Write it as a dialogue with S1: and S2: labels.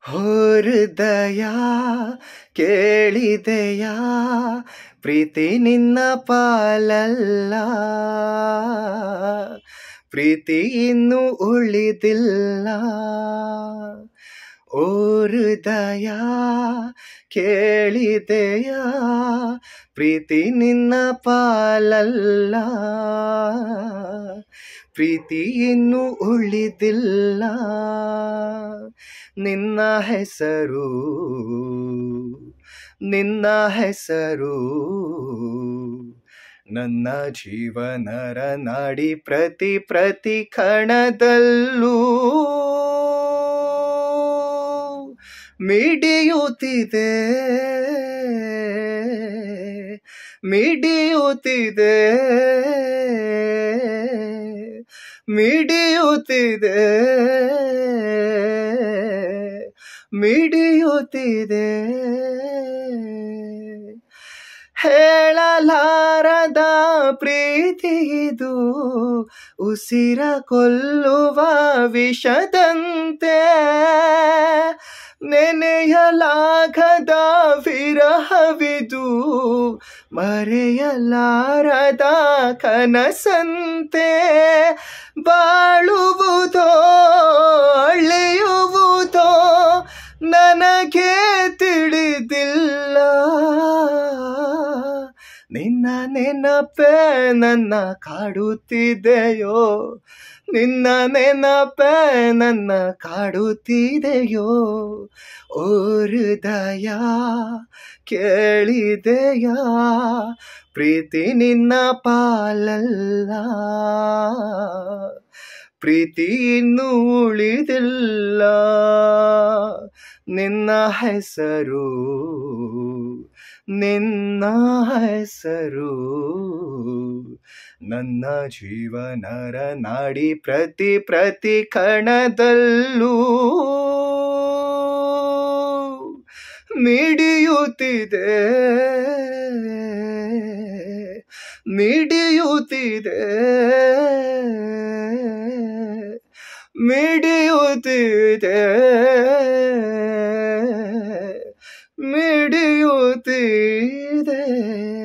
S1: ಹೃದಯ ಕೇಳಿದೆಯಾ ಪ್ರೀತಿ ನಿನ್ನ ಪಾಲಲ್ಲ ಪ್ರೀತಿ ಇನ್ನೂ ಉಳಿದಿಲ್ಲ ಓ ಹೃದಯ ಕೇಳಿದೆಯಾ ಪ್ರೀತಿ ನಿನ್ನ ಪಾಲಲ್ಲ ಪ್ರೀತಿ ಇನ್ನೂ ಉಳಿದಿಲ್ಲ ನಿನ್ನ ಹೆಸರು ನಿನ್ನ ಹೆಸರು ನನ್ನ ಜೀವನರ ನಾಡಿ ಪ್ರತಿ ಪ್ರತಿ ಕಣದಲ್ಲೂ ಮಿಡಿಯುತ್ತಿದೆ ಮಿಡಿಯುತ್ತಿದೆ ಮಿಡಿಯುತ್ತಿದೆ ಮಿಡಿಯುತ್ತಿದೆ ಹೇಳಲಾರದ ಪ್ರೀತಿ ಇದು ಉಸಿರ ಕೊಲ್ಲುವ ವಿಷದಂತೆ ನೆನೆಯಲಾಗದ ವಿರಹವಿದು ಮರೆಯಲಾರದ ಕನಸಂತೆ ಬಾಳುವುದೋ ಅಳೆಯುವುದೋ ನನಗೆ ತಿಳಿದಿಲ್ಲ ನಿನ್ನ ನೆನಪೇ ನನ್ನ ಕಾಡುತ್ತಿದೆಯೋ ನಿನ್ನ ನೆನಪೇ ನನ್ನ ಕಾಡುತ್ತಿದೆಯೋ ಓ ಹೃದಯ ಕೇಳಿದೆಯಾ ಪ್ರೀತಿ ನಿನ್ನ ಪಾಲಲ್ಲ ಪ್ರೀತಿ ಇನ್ನೂ ಉಳಿದಿಲ್ಲ ನಿನ್ನ ಹೆಸರು ನಿನ್ನ ಹೆಸರು ನನ್ನ ಜೀವನರ ನಾಡಿ ಪ್ರತಿ ಪ್ರತಿ ಕಣದಲ್ಲೂ ಮಿಡಿಯುತ್ತಿದೆ ಮಿಡಿಯುತ್ತಿದೆ ಮಿಡಿಯುತ್ತಿದೆ ಮಿಡಿಯುತ್ತಿದೆ